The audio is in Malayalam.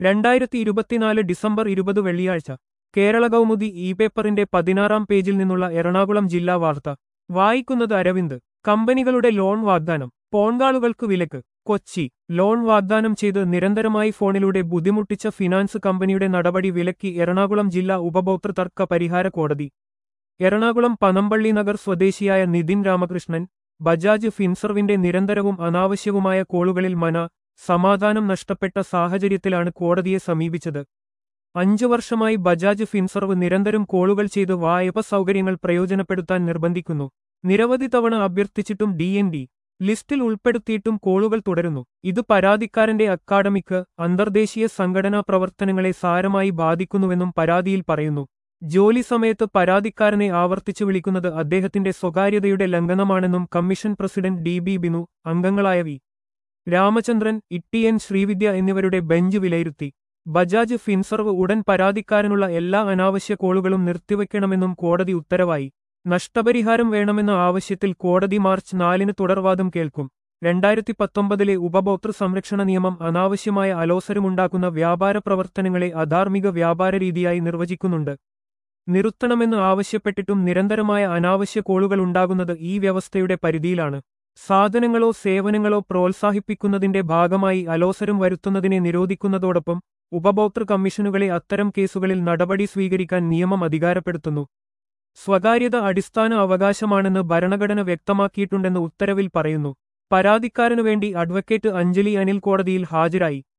രണ്ടായിരത്തി ഇരുപത്തിനാല് ഡിസംബർ ഇരുപത് വെള്ളിയാഴ്ച കേരള കൗമുദി ഇ പേപ്പറിന്റെ പതിനാറാം പേജിൽ നിന്നുള്ള എറണാകുളം ജില്ലാ വാർത്ത വായിക്കുന്നത് അരവിന്ദ് കമ്പനികളുടെ ലോൺ വാഗ്ദാനം പോൺകാളുകൾക്ക് വിലക്ക് കൊച്ചി ലോൺ വാഗ്ദാനം ചെയ്ത് നിരന്തരമായി ഫോണിലൂടെ ബുദ്ധിമുട്ടിച്ച ഫിനാൻസ് കമ്പനിയുടെ നടപടി വിലക്കി എറണാകുളം ജില്ലാ ഉപഭോക്തൃ തർക്ക പരിഹാര കോടതി എറണാകുളം പനമ്പള്ളി നഗർ സ്വദേശിയായ നിതിൻ രാമകൃഷ്ണൻ ബജാജ് ഫിൻസർവിന്റെ നിരന്തരവും അനാവശ്യവുമായ കോളുകളിൽ മന സമാധാനം നഷ്ടപ്പെട്ട സാഹചര്യത്തിലാണ് കോടതിയെ സമീപിച്ചത് അഞ്ചു വർഷമായി ബജാജ് ഫിൻസർവ് നിരന്തരം കോളുകൾ ചെയ്ത് വായ്പ സൗകര്യങ്ങൾ പ്രയോജനപ്പെടുത്താൻ നിർബന്ധിക്കുന്നു നിരവധി തവണ അഭ്യർത്ഥിച്ചിട്ടും ഡി എൻ ഡി ലിസ്റ്റിൽ ഉൾപ്പെടുത്തിയിട്ടും കോളുകൾ തുടരുന്നു ഇത് പരാതിക്കാരന്റെ അക്കാഡമിക് അന്തർദേശീയ സംഘടനാ പ്രവർത്തനങ്ങളെ സാരമായി ബാധിക്കുന്നുവെന്നും പരാതിയിൽ പറയുന്നു ജോലി സമയത്ത് പരാതിക്കാരനെ ആവർത്തിച്ചു വിളിക്കുന്നത് അദ്ദേഹത്തിന്റെ സ്വകാര്യതയുടെ ലംഘനമാണെന്നും commission president D B Binu അംഗങ്ങളായ വി രാമചന്ദ്രൻ ഇട്ടി എൻ ശ്രീവിദ്യ എന്നിവരുടെ ബെഞ്ച് വിലയിരുത്തി ബജാജ് ഫിൻസർവ് ഉടൻ പരാതിക്കാരനുള്ള എല്ലാ അനാവശ്യ കോളുകളും നിർത്തിവെക്കണമെന്നും കോടതി ഉത്തരവായി നഷ്ടപരിഹാരം വേണമെന്ന ആവശ്യത്തിൽ കോടതി മാർച്ച് നാലിന് തുടർവാദം കേൾക്കും രണ്ടായിരത്തി പത്തൊമ്പതിലെ ഉപഭോക്തൃ സംരക്ഷണ നിയമം അനാവശ്യമായ അലോസരമുണ്ടാക്കുന്ന വ്യാപാര പ്രവർത്തനങ്ങളെ അധാർമിക വ്യാപാര രീതിയായി നിർവചിക്കുന്നുണ്ട് നിർത്തണമെന്ന് ആവശ്യപ്പെട്ടിട്ടും നിരന്തരമായ അനാവശ്യ കോളുകൾ ഉണ്ടാകുന്നത് ഈ വ്യവസ്ഥയുടെ പരിധിയിലാണ് സാധനങ്ങളോ സേവനങ്ങളോ പ്രോത്സാഹിപ്പിക്കുന്നതിന്റെ ഭാഗമായി അലോസരം വരുത്തുന്നതിനെ നിരോധിക്കുന്നതോടൊപ്പം ഉപഭോക്തൃ കമ്മീഷനുകളെ അത്തരം കേസുകളിൽ നടപടി സ്വീകരിക്കാൻ നിയമം അധികാരപ്പെടുത്തുന്നു സ്വകാര്യത അടിസ്ഥാന അവകാശമാണെന്ന് ഭരണഘടന വ്യക്തമാക്കിയിട്ടുണ്ടെന്ന് ഉത്തരവിൽ പറയുന്നു പരാതിക്കാരനു വേണ്ടി അഡ്വക്കേറ്റ് അഞ്ജലി അനിൽ കോടതിയിൽ ഹാജരായി